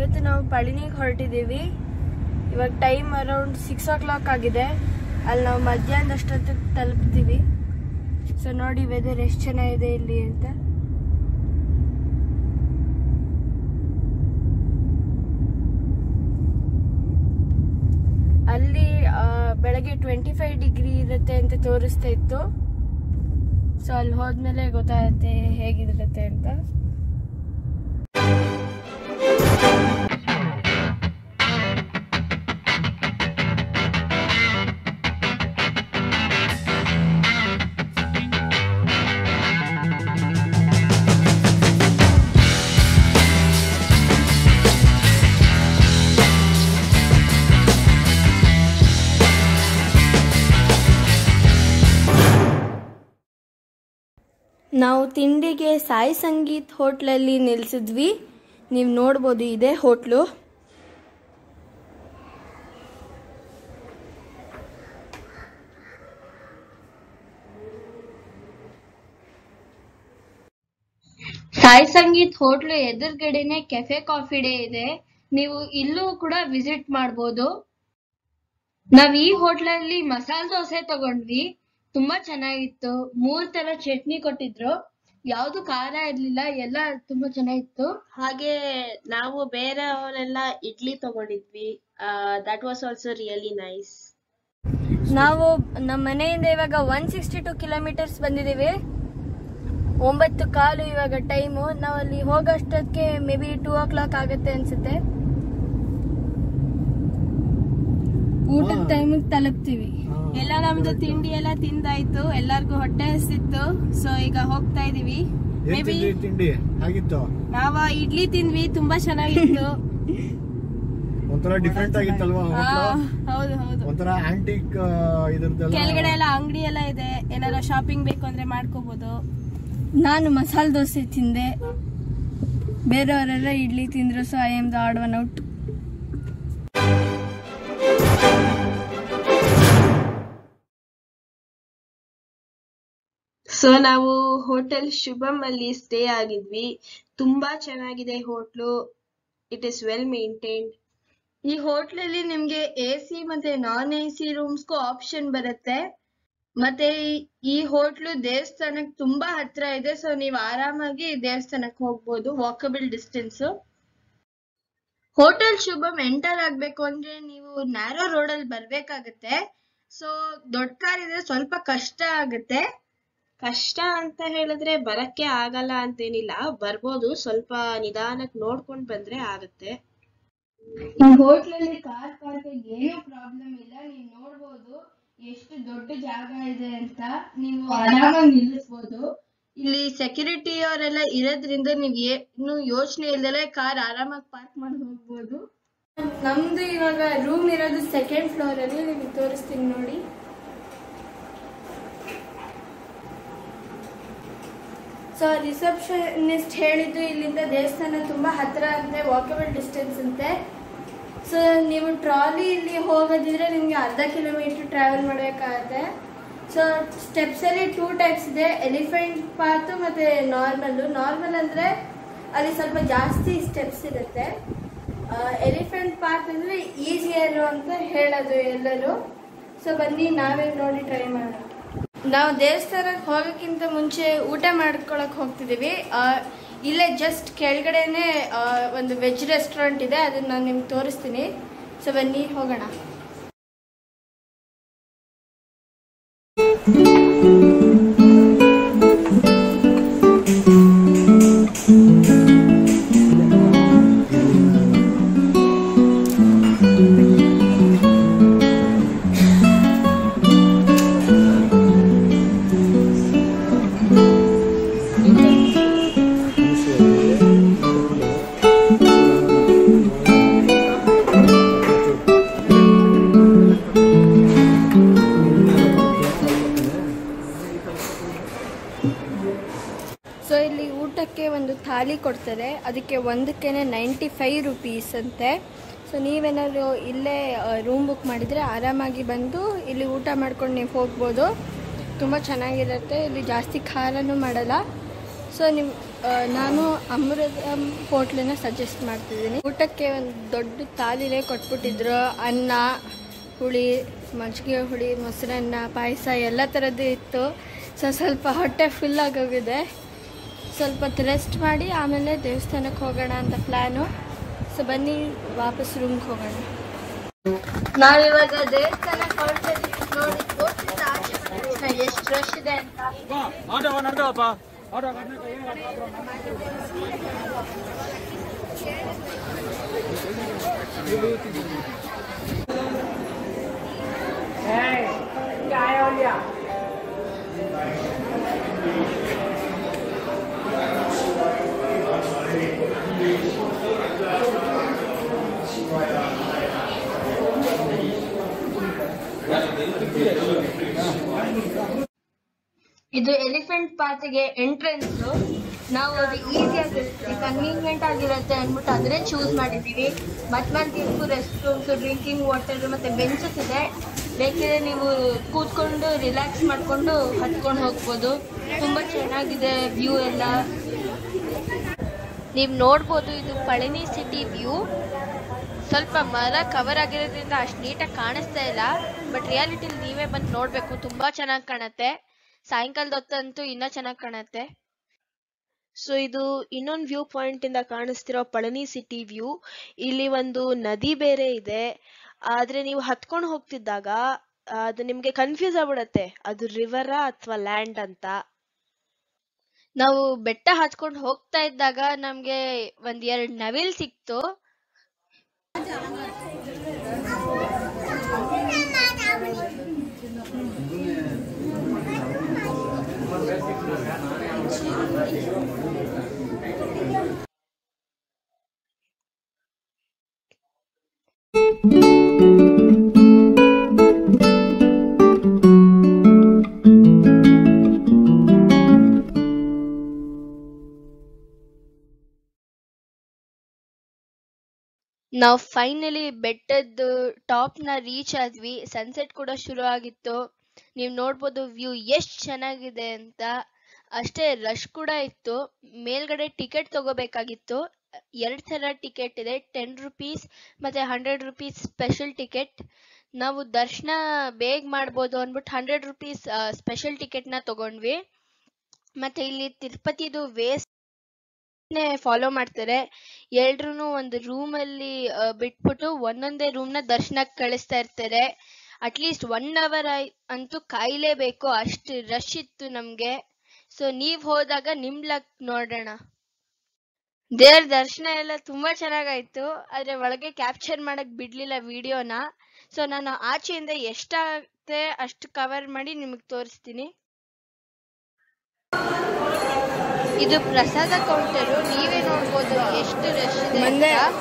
ಇವತ್ತು ನಾವು ಪಳನಿಗೆ ಹೊರಟಿದ್ದೀವಿ ಇವಾಗ time around six o'clock ಆಗಿದೆ ಅಲ್ಲಿ ನಾವು ಮಧ್ಯಾಹ್ನದ ಅಷ್ಟೊತ್ತಿಗೆ ತಲುಪ್ತೀವಿ ಸೊ ನೋಡಿ ವೆದರ್ ಎಷ್ಟು ಚೆನ್ನಾಗಿದೆ ಇಲ್ಲಿ ಅಂತ ಅಲ್ಲಿ ಆ, ಬೆಳಗ್ಗೆ ಟ್ವೆಂಟಿ ಫೈವ್ ಡಿಗ್ರಿ ಇರುತ್ತೆ ಅಂತ ತೋರಿಸ್ತಾ ಇತ್ತು ಸೊ ಅಲ್ಲಿ ಹೋದ್ಮೇಲೆ ಗೊತ್ತಾಗುತ್ತೆ ಹೇಗಿರುತ್ತೆ ಅಂತ ನಾವು ತಿಂಡಿಗೆ ಸಾಯಿ ಸಂಗೀತ್ ಹೋಟ್ಲಲ್ಲಿ ನಿಲ್ಸಿದ್ವಿ ನೀವು ನೋಡ್ಬೋದು ಇದೆ ಹೋಟ್ಲು ಸಾಯಿ ಸಂಗೀತ್ ಹೋಟ್ಲು ಎದುರುಗಡೆನೆ ಕೆಫೆ ಕಾಫಿ ಡೇ ಇದೆ ನೀವು ಇಲ್ಲೂ ಕೂಡ ವಿಸಿಟ್ ಮಾಡ್ಬೋದು ನಾವ್ ಈ ಹೋಟ್ಲಲ್ಲಿ ಮಸಾಲೆ ದೋಸೆ ತಗೊಂಡ್ವಿ ತುಂಬಾ ಚೆನ್ನಾಗಿತ್ತು ಮೂರ್ ತರ ಚಟ್ನಿ ಕೊಟ್ಟಿದ್ರು ಯಾವ್ದು ಖಾರ ಇರ್ಲಿಲ್ಲ ಎಲ್ಲ ತುಂಬಾ ಚೆನ್ನಾಗಿತ್ತು ಹಾಗೆ ನಾವು ಬೇರೆಯವರೆಲ್ಲ ಇಡ್ಲಿ ತಗೊಂಡಿದ್ವಿ that was also really nice ನಾವು ನಮ್ಮ ಮನೆಯಿಂದ ಇವಾಗ ಒನ್ ಸಿಕ್ಸ್ಟಿ ಟು ಕಿಲೋಮೀಟರ್ಸ್ ಬಂದಿದ್ದೀವಿ ಒಂಬತ್ತು ಕಾಲು ಇವಾಗ ಟೈಮು ನಾವು ಅಲ್ಲಿ ಹೋಗೋಷ್ಟೊತ್ತಿಗೆ maybe two o'clock ಆಗುತ್ತೆ ಅನ್ಸುತ್ತೆ ಊಟದ ಟೈಮಿಗೆ ತಲುಪ್ತೀವಿ ಎಲ್ಲ ನಮ್ದು ತಿಂಡಿ ಎಲ್ಲ ತಿಂದಾಯ್ತು ಎಲ್ಲಾರ್ಗು ಹೊಟ್ಟೆ ಹಸಿತ್ತು ಸೊ ಈಗ ಹೋಗ್ತಾ ಇದೀವಿ ಮೇ ಏನ್ ಬಿ ತಿಂದ್ರಿ ತಿಂಡಿ ಆಗಿತ್ತು ನಾವ ಇಡ್ಲಿ ತಿಂದ್ವಿ ತುಂಬಾ ಚೆನ್ನಾಗಿತ್ತು ಒಂಥರ ಡಿಫ್ರೆಂಟ್ ಆಗಿತ್ತಲ್ವಾ ಆ, ಹೋಟ್ಲು ಹೌದು ಹೌದು ಒಂಥರ ಆಂಟಿಕ್ ಇದ್ರದ್ದೆಲ್ಲ ಕೆಳಗಡೆ ಎಲ್ಲ ಅಂಗಡಿ ಎಲ್ಲ ಇದೆ ಏನಾರ ಶಾಪಿಂಗ್ ಬೇಕು ಅಂದ್ರೆ ಮಾಡ್ಕೋಬಹುದು ನಾನು ಮಸಾಲೆ ದೋಸೆ ತಿಂದೆ ಬೇರೆಯವರೆಲ್ಲ ಇಡ್ಲಿ ತಿಂದ್ರು so I am the odd one out so ನಾವು ಹೋಟೆಲ್ ಶುಭಮ್ ಅಲ್ಲಿ ಸ್ಟೇ ಆಗಿದ್ವಿ ತುಂಬಾ ಚೆನ್ನಾಗಿದೆ hotel it is well maintained ಈ ಹೋಟ್ಲಲ್ಲಿ ನಿಮ್ಗೆ ಎ ಸಿ ಮತ್ತೆ ನಾನ್ ಎ ಸಿ ರೂಮ್ಸ್ಗೂ ಆಪ್ಷನ್ ಬರುತ್ತೆ ಮತ್ತೆ ಈ- ಈ ಹೋಟ್ಲು ದೇವಸ್ಥಾನಕ್ಕೆ ತುಂಬಾ ಹತ್ರ ಇದೆ ಸೊ ನೀವು ಆರಾಮಾಗಿ ದೇವಸ್ಥಾನಕ್ಕೆ ಹೋಗ್ಬೋದು walkable distance hotel Shubham enter ಆಗ್ಬೇಕು ಅಂದ್ರೆ ನೀವು ನ್ಯಾರೋ ರೋಡ್ ಅಲ್ಲಿ ಬರ್ಬೇಕಾಗತ್ತೆ ಸೊ ದೊಡ್ಡ ಕಾರ್ ಇದ್ರೆ ಸ್ವಲ್ಪ ಕಷ್ಟ ಆಗುತ್ತೆ ಕಷ್ಟ ಅಂತ ಹೇಳಿದ್ರೆ ಬರಕ್ಕೆ ಆಗಲ್ಲ ಅಂತೇನಿಲ್ಲ ಬರ್ಬೋದು ಸ್ವಲ್ಪ ನಿಧಾನಕ್ಕೆ ನೋಡ್ಕೊಂಡ್ ಬಂದ್ರೆ ಆಗುತ್ತೆ ಈ ಹೋಟ್ಲಲ್ಲಿ ಕಾರ್ ಪಾರ್ಕಿಂಗ್ ಏನೂ ಪ್ರಾಬ್ಲಮ್ ಇಲ್ಲ ನೀವು ನೋಡ್ಬೋದು ಎಷ್ಟು ದೊಡ್ಡ ಜಾಗ ಇದೆ ಅಂತ ನೀವು ಆರಾಮಾಗಿ ನಿಲ್ಲಿಸ್ಬೋದು ಇಲ್ಲಿ ಸೆಕ್ಯೂರಿಟಿ ಅವರೆಲ್ಲ ಇರೋದ್ರಿಂದ ನೀವು ಏನು ಯೋಚನೆ ಇಲ್ದಲೆ ಕಾರ್ ಆರಾಮಾಗಿ ಪಾರ್ಕ್ ಮಾಡಿ ಹೋಗ್ಬೋದು ನಮ್ದು ಇವಾಗ ರೂಮ್ ಇರೋದು ಸೆಕೆಂಡ್ ಫ್ಲೋರ್ ಅಲ್ಲಿ ನಿಮಗೆ ತೋರಿಸ್ತೀನಿ ನೋಡಿ ಸೊ ರಿಸೆಪ್ಷನಿಸ್ಟ್ ಹೇಳಿದ್ದು ಇಲ್ಲಿಂದ ದೇವಸ್ಥಾನ ತುಂಬಾ ಹತ್ರ ಅಂತೆ ವಾಕಬಲ್ ಡಿಸ್ಟೆನ್ಸ್ ಅಂತೆ ಸೊ ನೀವು ಟ್ರಾಲಿ ಇಲ್ಲಿ ಹೋಗೋದಿದ್ರೆ ನಿಮಗೆ ಅರ್ಧ ಕಿಲೋಮೀಟರ್ ಟ್ರಾವೆಲ್ ಮಾಡಬೇಕಾಗತ್ತೆ ಸೊ ಸ್ಟೆಪ್ಸ್ ಅಲ್ಲಿ ಟೂ ಟೈಪ್ಸ್ ಇದೆ ಎಲಿಫೆಂಟ್ ಪಾತ್ ಮತ್ತೆ ನಾರ್ಮಲ್ ನಾರ್ಮಲ್ ಅಂದ್ರೆ ಅಲ್ಲಿ ಸ್ವಲ್ಪ ಜಾಸ್ತಿ ಸ್ಟೆಪ್ಸ್ ಇರುತ್ತೆ ಎಲಿಫೆಂಟ್ ಪಾತ್ ಅಂದ್ರೆ ಈಸಿಯರು ಅಂತ ಹೇಳೋದು ಎಲ್ಲರೂ ಸೊ ಬನ್ನಿ ನಾವೇ ನೋಡಿ ಟ್ರೈ ಮಾಡೋಣ ನಾವು ದೇವಸ್ಥಾನಕ್ಕೆ ಹೋಗೋಕ್ಕಿಂತ ಮುಂಚೆ ಊಟ ಮಾಡ್ಕೊಳಕ್ ಹೋಗ್ತಿದ್ದೀವಿ ಆ, ಇಲ್ಲೇ ಜಸ್ಟ್ ಕೆಳಗಡೆನೆ ಆ, ಒಂದು ವೆಜ್ ರೆಸ್ಟೋರೆಂಟ್ ಇದೆ ಅದನ್ನ ನಾನು ನಿಮ್ಗೆ ತೋರಿಸ್ತೀನಿ ಸೊ ಬನ್ನಿ ಹೋಗೋಣ ಸೊ ಇಲ್ಲಿ ಊಟಕ್ಕೆ ಒಂದು ಥಾಲಿ ಕೊಡ್ತಾರೆ ಅದಕ್ಕೆ ಒಂದಕ್ಕೇನೆ ನೈಂಟಿ ಫೈವ್ ರುಪೀಸ್ ಅಂತೆ ಸೊ ನೀವೇನಾದ್ರು ಇಲ್ಲೇ ರೂಮ್ ಬುಕ್ ಮಾಡಿದರೆ ಆರಾಮಾಗಿ ಬಂದು ಇಲ್ಲಿ ಊಟ ಮಾಡ್ಕೊಂಡು ನೀವು ಹೋಗ್ಬೋದು ತುಂಬ ಚೆನ್ನಾಗಿರುತ್ತೆ ಇಲ್ಲಿ ಜಾಸ್ತಿ ಖಾರನೂ ಮಾಡಲ್ಲ ಸೊ ನಿಮ್ಮ ಆ, ನಾನು ಅಮೃತ ಹೋಟ್ಲನ್ನ ಸಜೆಸ್ಟ್ ಮಾಡ್ತಿದ್ದೀನಿ ಊಟಕ್ಕೆ ಒಂದು ದೊಡ್ಡ ತಾಲಿಲೆ ಕೊಟ್ಬಿಟ್ಟಿದ್ರು ಅನ್ನ ಹುಳಿ ಮಜ್ಜಿಗೆ ಹುಳಿ ಮೊಸರನ್ನ ಪಾಯಸ ಎಲ್ಲ ಥರದ್ದು ಇತ್ತು ಸೊ ಸ್ವಲ್ಪ ಹೊಟ್ಟೆ ಫುಲ್ ಆಗೋಗಿದೆ ಸ್ವಲ್ಪ ಹೊತ್ತು ರೆಸ್ಟ್ ಮಾಡಿ ಆಮೇಲೆ ದೇವಸ್ಥಾನಕ್ಕೆ ಹೋಗೋಣ ಅಂತ ಪ್ಲ್ಯಾನು ಸೊ ಬನ್ನಿ ವಾಪಸ್ ರೂಮ್ಗೆ ಹೋಗೋಣ ನಾವಿವಾಗ ದೇವಸ್ಥಾನಕ್ಕೆ ಹೊರಟಿದ್ವಿ ನೋಡಿ ತೋರಿಸಿದ ಆಚೆ ಬಂದ ತಕ್ಷಣ ಎಷ್ಟು ರಶ್ ಇದೆ ಅಂತ ಇದು ಎಲಿಫೆಂಟ್ ಪಾರ್ಕ್ಗೆ ಎಂಟ್ರೆನ್ಸ್ ನಾವು ಅದು ಈಸಿ ಆಗಿರುತ್ತೆ ಕನ್ವೀನಿಯಂಟ್ ಆಗಿರುತ್ತೆ ಅಂದ್ಬಿಟ್ಟು ಅದನ್ನೇ ಚೂಸ್ ಮಾಡಿದ್ದೀವಿ ಮತ್ ಮತ್ತೆ ಇದಕ್ಕೂ ರೆಸ್ಟ್ ರೂಮ್ಸ್ ಡ್ರಿಂಕಿಂಗ್ ವಾಟರ್ ಮತ್ತೆ ಬೆಂಚಸ್ ಇದೆ ಬೇಕಿದ್ರೆ ನೀವು ಕೂತ್ಕೊಂಡು ರಿಲ್ಯಾಕ್ಸ್ ಮಾಡ್ಕೊಂಡು ಹತ್ಕೊಂಡು ಹೋಗ್ಬೋದು ತುಂಬಾ ಚೆನ್ನಾಗಿದೆ ವ್ಯೂ ಎಲ್ಲ ನೀವು ನೋಡ್ಬೋದು ಇದು ಪಳನಿ ಸಿಟಿ ವ್ಯೂ ಸ್ವಲ್ಪ ಮರ ಕವರ್ ಆಗಿರೋದ್ರಿಂದ ಅಷ್ಟು ನೀಟಾಗಿ ಕಾಣಿಸ್ತಾ ಇಲ್ಲ ಬಟ್ ರಿಯಾಲಿಟಿಲಿ ನೀವೇ ಬಂದು ನೋಡ್ಬೇಕು ತುಂಬಾ ಚೆನ್ನಾಗಿ ಕಾಣತ್ತೆ ಸಾಯಂಕಾಲದ ಹೊತ್ತಂತೂ ಇನ್ನೂ ಚೆನ್ನಾಗಿ ಕಾಣತ್ತೆ ಸೊ ಇದು ಇನ್ನೊಂದು ವ್ಯೂ ಪಾಯಿಂಟ್ ಇಂದ ಕಾಣಿಸ್ತಿರೋ ಪಳನಿ ಸಿಟಿ ವ್ಯೂ ಇಲ್ಲಿ ಒಂದು ನದಿ ಬೇರೆ ಇದೆ ಆದ್ರೆ ನೀವು ಹತ್ಕೊಂಡು ಹೋಗ್ತಿದ್ದಾಗ ಆ, ಅದು ನಿಮ್ಗೆ ಕನ್ಫ್ಯೂಸ್ ಆಗ್ಬಿಡತ್ತೆ ಅದು ರಿವರಾ ಅಥವಾ ಲ್ಯಾಂಡ್ ಅಂತ ನಾವು ಬೆಟ್ಟ ಹತ್ಕೊಂಡು ಹೋಗ್ತಾ ಇದ್ದಾಗ ನಮ್ಗೆ ಒಂದ್ ಎರಡ್ ನವಿಲ್ ಸಿಕ್ತು ನಾವು ಫೈನಲಿ ಬೆಟ್ಟದ ಟಾಪ್ ನ ರೀಚ್ ಆದ್ವಿ ಸನ್ಸೆಟ್ ಕೂಡ ಶುರು ಆಗಿತ್ತು ನೀವು ನೋಡ್ಬೋದು ವ್ಯೂ ಎಷ್ಟ್ ಚೆನ್ನಾಗಿದೆ ಅಂತ ಅಷ್ಟೇ ರಶ್ ಕೂಡ ಇತ್ತು ಮೇಲ್ಗಡೆ ಟಿಕೆಟ್ ತಗೋಬೇಕಾಗಿತ್ತು ಎರಡ್ ತರ ಟಿಕೆಟ್ ಇದೆ ಟೆನ್ ರುಪೀಸ್ ಮತ್ತೆ ಹಂಡ್ರೆಡ್ ರುಪೀಸ್ ಸ್ಪೆಷಲ್ ಟಿಕೆಟ್ ನಾವು ದರ್ಶನ ಬೇಗ ಮಾಡ್ಬೋದು ಅಂದ್ಬಿಟ್ಟು ಹಂಡ್ರೆಡ್ ರುಪೀಸ್ ಸ್ಪೆಷಲ್ ಟಿಕೆಟ್ ನ ತಗೊಂಡ್ವಿ ಮತ್ತೆ ಇಲ್ಲಿ ತಿರುಪತಿದು ವೇಸ್ ಫಾಲೋ ಮಾಡ್ತಾರೆ ಎಲ್ರು ಒಂದು ರೂಮ್ ಅಲ್ಲಿ ಆ, ಬಿಟ್ಬಿಟ್ಟು ಒಂದೊಂದೇ ರೂಮ್ ನ ದರ್ಶನಕ್ಕೆ ಕಳಿಸ್ತಾ ಇರ್ತಾರೆ ಅಟ್ಲೀಸ್ಟ್ ಒನ್ ಅವರ್ ಅಂತೂ ಕಾಯ್ಲೇಬೇಕು ಅಷ್ಟು ರಶ್ ಇತ್ತು ನಮ್ಗೆ ಸೊ ನೀವ್ ಹೋದಾಗ ನಿಮ್ ಲಕ್ ನೋಡೋಣ ದೇವ್ರ ದರ್ಶನ ಎಲ್ಲ ತುಂಬಾ ಚೆನ್ನಾಗಾಯ್ತು ಆದ್ರೆ ಒಳಗೆ ಕ್ಯಾಪ್ಚರ್ ಮಾಡಕ್ ಬಿಡ್ಲಿಲ್ಲ ವಿಡಿಯೋನ ಸೊ ನಾನು ಆಚೆಯಿಂದ ಎಷ್ಟಾಗುತ್ತೆ ಅಷ್ಟು ಕವರ್ ಮಾಡಿ ನಿಮಗ್ ತೋರಿಸ್ತೀನಿ ಇದು ಪ್ರಸಾದ ಕೌಂಟರು ನೀವೇ ನೋಡ್ಬೋದು ಎಷ್ಟು ರಶ್ ಇದೆ ಮುಂದೆ ಅಂತ.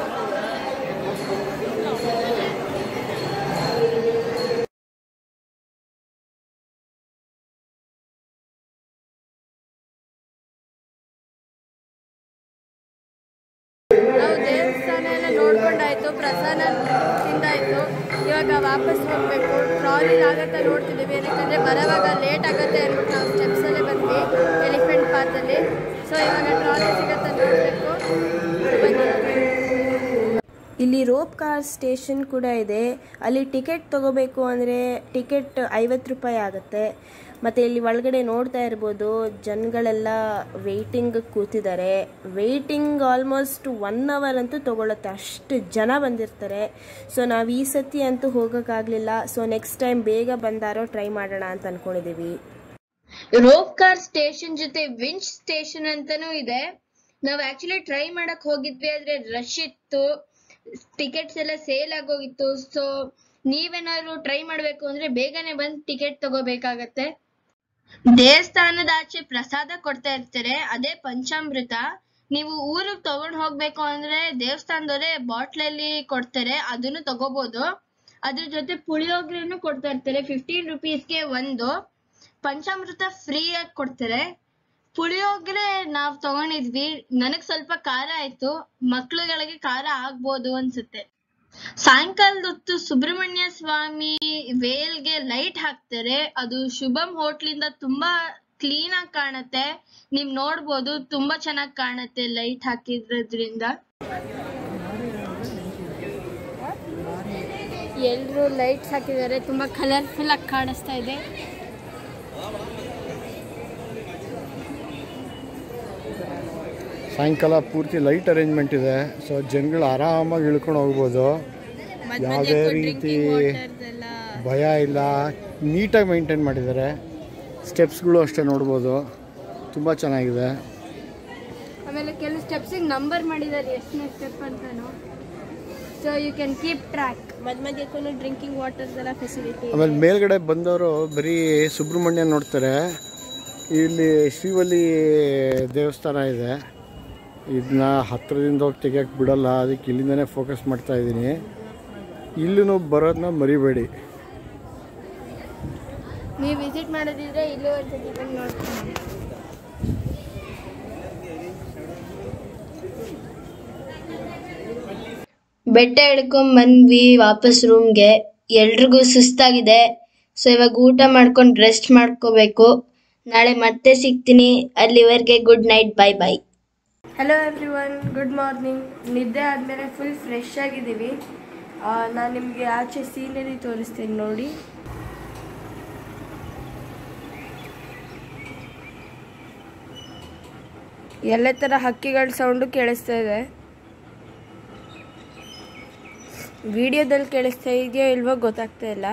ನಾವು ದೇವಸ್ಥಾನ ಎಲ್ಲ ನೋಡ್ಕೊಂಡಾಯ್ತು ಪ್ರಸಾದ ತಿಂದಾಯ್ತು ಇವಾಗ ವಾಪಸ್ ಹೋಗ್ಬೇಕು ಟ್ರಾಲಿ ಆಗತ್ತೆ ನೋಡ್ತಿದ್ದೀವಿ ಯಾಕಂದ್ರೆ ಬರೋವಾಗ ಲೇಟ್ ಆಗತ್ತೆ ಅಂದ್ಬಿಟ್ಟು ನಾವು ಸ್ಟೆಪ್ಸ್ ಅಲ್ಲೇ ಬಂದ್ವಿ ಎಲಿಫೆಂಟ್ ಪಾತಲ್ಲಿ ಸೊ ಇವಾಗ ಟ್ರಾಲಿ ಸಿಗತ್ತೆ ನೋಡ್ಬೇಕು ಬನ್ನಿ ಇಲ್ಲಿ ರೋಪ್ ಕಾರ್ ಸ್ಟೇಷನ್ ಕೂಡ ಇದೆ ಅಲ್ಲಿ ಟಿಕೆಟ್ ತಗೋಬೇಕು ಅಂದರೆ ಟಿಕೆಟ್ ಐವತ್ತು ರೂಪಾಯಿ ಆಗುತ್ತೆ ಮತ್ತು ಇಲ್ಲಿ ಒಳಗಡೆ ನೋಡ್ತಾ ಇರ್ಬೋದು ಜನಗಳೆಲ್ಲ ವೆಯ್ಟಿಂಗ್ ಕೂತಿದ್ದಾರೆ ವೆಯ್ಟಿಂಗ್ ಆಲ್ಮೋಸ್ಟ್ ಒನ್ ಅವರ್ ಅಂತೂ ತಗೊಳುತ್ತೆ ಅಷ್ಟು ಜನ ಬಂದಿರ್ತಾರೆ ಸೊ ನಾವು ಈ ಸತಿ ಅಂತೂ ಹೋಗೋಕ್ಕಾಗಲಿಲ್ಲ ಸೊ ನೆಕ್ಸ್ಟ್ ಟೈಮ್ ಬೇಗ ಬಂದಾರೋ ಟ್ರೈ ಮಾಡೋಣ ಅಂತ ಅಂದ್ಕೊಂಡಿದ್ದೀವಿ ರೋಪ್ ಕಾರ್ ಸ್ಟೇಷನ್ ಜೊತೆ ವಿಂಚ್ ಸ್ಟೇಷನ್ ಅಂತಾನೂ ಇದೆ ನಾವ್ ಆಕ್ಚುಲಿ ಟ್ರೈ ಮಾಡಕ್ ಹೋಗಿದ್ವಿ ಆದ್ರೆ ರಶ್ ಇತ್ತು ಟಿಕೆಟ್ಸ್ ಎಲ್ಲ ಸೇಲ್ ಆಗೋಗಿತ್ತು ಸೊ ನೀವೇನಾದ್ರು ಟ್ರೈ ಮಾಡ್ಬೇಕು ಅಂದ್ರೆ ಬೇಗನೆ ಬಂದ್ ಟಿಕೆಟ್ ತಗೋಬೇಕಾಗತ್ತೆ ದೇವಸ್ಥಾನದ ಆಚೆ ಪ್ರಸಾದ ಕೊಡ್ತಾ ಇರ್ತಾರೆ ಅದೇ ಪಂಚಾಮೃತ ನೀವು ಊರಿಗೆ ತಗೊಂಡ್ ಹೋಗ್ಬೇಕು ಅಂದ್ರೆ ದೇವಸ್ಥಾನದವರೇ ಬಾಟ್ಲಲ್ಲಿ ಕೊಡ್ತಾರೆ ಅದನ್ನು ತಗೋಬಹುದು ಅದ್ರ ಜೊತೆ ಪುಳಿಯೋಗರೆನು ಕೊಡ್ತಾ ಇರ್ತಾರೆ ಫಿಫ್ಟೀನ್ ರುಪೀಸ್ಗೆ ಒಂದು ಪಂಚಾಮೃತ ಫ್ರೀ ಆಗಿ ಕೊಡ್ತಾರೆ ಪುಳಿಯೋಗರೆ ನಾವ್ ತಗೊಂಡಿದ್ವಿ ನನಗ್ ಸ್ವಲ್ಪ ಖಾರ ಆಯ್ತು ಮಕ್ಳುಗಳಿಗೆ ಖಾರ ಆಗ್ಬೋದು ಅನ್ಸುತ್ತೆ ಸಾಯಂಕಾಲದ ಹೊತ್ತು ಸುಬ್ರಹ್ಮಣ್ಯ ಸ್ವಾಮಿ ವೇಲ್ಗೆ ಲೈಟ್ ಹಾಕ್ತಾರೆ ಅದು ಶುಭಂ ಹೋಟ್ಲಿಂದ ತುಂಬಾ ಕ್ಲೀನ್ ಆಗಿ ಕಾಣುತ್ತೆ ನೀವ್ ನೋಡ್ಬೋದು ತುಂಬಾ ಚೆನ್ನಾಗಿ ಕಾಣುತ್ತೆ ಲೈಟ್ ಹಾಕಿದ್ರಿಂದ ಎಲ್ರು ಲೈಟ್ಸ್ ಹಾಕಿದ್ದಾರೆ ತುಂಬಾ ಕಲರ್ಫುಲ್ ಆಗಿ ಕಾಣಿಸ್ತಾ ಇದೆ ಸಾಯಂಕಾಲ ಪೂರ್ತಿ ಲೈಟ್ ಅರೇಂಜ್ಮೆಂಟ್ ಇದೆ ಸೊ ಜನಗಳು ಆರಾಮಾಗಿ ಇಳ್ಕೊಂಡು ಹೋಗ್ಬೋದು ಯಾವುದೇ ರೀತಿ ಭಯ ಇಲ್ಲ ನೀಟಾಗಿ ಮೈಂಟೈನ್ ಮಾಡಿದ್ದಾರೆ ಸ್ಟೆಪ್ಸ್ಗಳು ಅಷ್ಟೇ ನೋಡ್ಬೋದು ತುಂಬ ಚೆನ್ನಾಗಿದೆ ಆಮೇಲೆ ಕೆಲವು ಸ್ಟೆಪ್ಸಿಗೆ ನಂಬರ್ ಮಾಡಿದ್ದಾರೆ ಎಷ್ಟನೇ ಸ್ಟೆಪ್ ಅಂತಾನು so you can keep track ಮಧ್ಯ ಮಧ್ಯಕ್ಕೂ ಡ್ರಿಂಕಿಂಗ್ ವಾಟರ್ಸ್ ಎಲ್ಲ ಫೆಸಿಲಿಟಿ ಆಮೇಲೆ ಮೇಲ್ಗಡೆ ಬಂದವರು ಬರೀ ಸುಬ್ರಹ್ಮಣ್ಯ ನೋಡ್ತಾರೆ ಇಲ್ಲಿ ಶ್ರೀವಲ್ಲಿ ದೇವಸ್ಥಾನ ಇದೆ ಇದನ್ನ ಹತ್ತಿರದಿಂದ ಹೋಗಿ ತೆಗಿಯೋಕ್ಕೆ ಬಿಡಲ್ಲ ಅದಕ್ಕೆ ಇಲ್ಲಿಂದನೇ ಫೋಕಸ್ ಮಾಡ್ತಾ ಇದ್ದೀನಿ ಇಲ್ಲೂ ಬರೋದನ್ನ ಮರಿಬೇಡಿ ನೀವು ವಿಸಿಟ್ ಮಾಡೋದಿದ್ರೆ ಇಲ್ಲೂ ಒಂದ್ಸತಿ ಬಂದು ನೋಡ್ತೀನಿ ಬೆಟ್ಟ ಹಿಡ್ಕೊಂಡ್ ಬಂದ್ವಿ ವಾಪಸ್ ರೂಮ್ಗೆ ಎಲ್ರಿಗೂ ಸುಸ್ತಾಗಿದೆ ಸೊ ಇವಾಗ ಊಟ ಮಾಡ್ಕೊಂಡು ರೆಸ್ಟ್ ಮಾಡ್ಕೋಬೇಕು ನಾಳೆ ಮತ್ತೆ ಸಿಗ್ತೀನಿ ಅಲ್ಲಿವರೆಗೆ good night bye bye hello everyone good morning ನಿದ್ದೆ ಆದಮೇಲೆ ಫುಲ್ ಫ್ರೆಶ್ ಆಗಿದ್ದೀವಿ ನಾನು ನಿಮಗೆ ಆಚೆ ಸೀನರಿ ತೋರಿಸ್ತೀನಿ ನೋಡಿ ಎಲ್ಲ ಥರ ಹಕ್ಕಿಗಳ ಸೌಂಡು ಕೇಳಿಸ್ತಾ ಇದೆ ವಿಡಿಯೋದಲ್ಲಿ ಕೇಳಿಸ್ತಾ ಇದೆಯೋ ಇಲ್ವೋ ಗೊತ್ತಾಗ್ತಾ ಇಲ್ಲ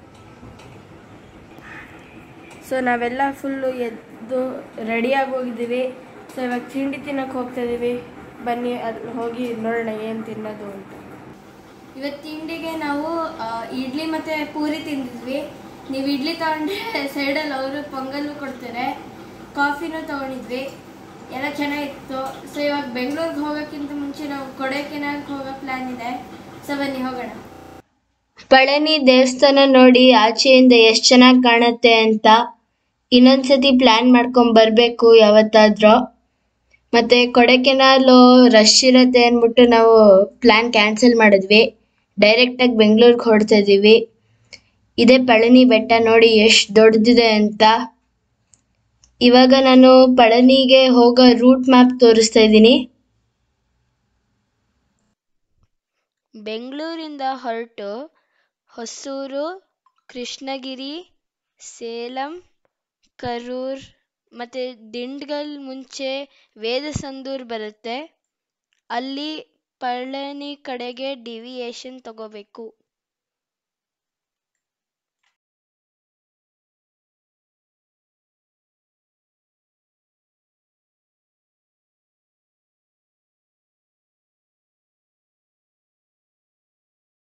ಸೊ ನಾವೆಲ್ಲ ಫುಲ್ಲು ಎದ್ದು ರೆಡಿಯಾಗಿ ಹೋಗಿದ್ದೀವಿ ಸೊ ಇವಾಗ ತಿಂಡಿ ತಿನ್ನಕ್ಕೆ ಹೋಗ್ತಾ ಇದೀವಿ ಬನ್ನಿ ಅಲ್ಲಿ ಹೋಗಿ ನೋಡೋಣ ಏನು ತಿನ್ನೋದು ಅಂತ ಇವತ್ತು ತಿಂಡಿಗೆ ನಾವು ಆ, ಇಡ್ಲಿ ಮತ್ತು ಪೂರಿ ತಿಂದಿದ್ವಿ ನೀವು ಇಡ್ಲಿ ತಗೊಂಡ್ರೆ ಸೈಡಲ್ಲಿ ಅವರು ಪೊಂಗಲ್ಲು ಕೊಡ್ತಾರೆ ಕಾಫಿನೂ ತೊಗೊಂಡಿದ್ವಿ ಎಲ್ಲ ಚೆನ್ನಾಗಿತ್ತು ಸೊ ಇವಾಗ ಬೆಂಗಳೂರಿಗೆ ಹೋಗೋಕ್ಕಿಂತ ಮುಂಚೆ ನಾವು ಕೊಡೈಕೆನಾಲ್ಗೆ ಹೋಗೋ ಪ್ಲ್ಯಾನ್ ಇದೆ ಸೊ ಬನ್ನಿ ಹೋಗೋಣ ಪಳನಿ ದೇವಸ್ಥಾನ ನೋಡಿ ಆಚೆಯಿಂದ ಎಷ್ಟ್ ಚೆನ್ನಾಗಿ ಕಾಣುತ್ತೆ ಅಂತ ಇನ್ನೊಂದ್ಸತಿ ಪ್ಲಾನ್ ಮಾಡ್ಕೊಂಡ್ ಬರ್ಬೇಕು ಯಾವತ್ತಾದ್ರೂ ಮತ್ತೆ ಕೊಡೆಕೆನಾಲು ರಶ್ ಇರತ್ತೆ ಅಂದ್ಬಿಟ್ಟು ನಾವು ಪ್ಲಾನ್ ಕ್ಯಾನ್ಸಲ್ ಮಾಡಿದ್ವಿ ಡೈರೆಕ್ಟ್ ಆಗಿ ಬೆಂಗಳೂರಿಗೆ ಹೊರಡ್ತಾ ಇದೀವಿ ಇದೇ ಪಳನಿ ಬೆಟ್ಟ ನೋಡಿ ಎಷ್ಟು ದೊಡ್ಡದಿದೆ ಅಂತ ಇವಾಗ ನಾನು ಪಳನಿಗೆ ಹೋಗೋ ರೂಟ್ ಮ್ಯಾಪ್ ತೋರಿಸ್ತಾ ಇದ್ದೀನಿ ಬೆಂಗಳೂರಿಂದ ಹೊರಟು ಹೊಸೂರು ಕೃಷ್ಣಗಿರಿ ಸೇಲಂ ಕರೂರ್ ಮತ್ತು ದಿಂಡ್ಗಲ್ ಮುಂಚೆ ವೇದಸಂದೂರ್ ಬರುತ್ತೆ ಅಲ್ಲಿ ಪಳನಿ ಕಡೆಗೆ ಡಿವಿಯೇಷನ್ ತಗೋಬೇಕು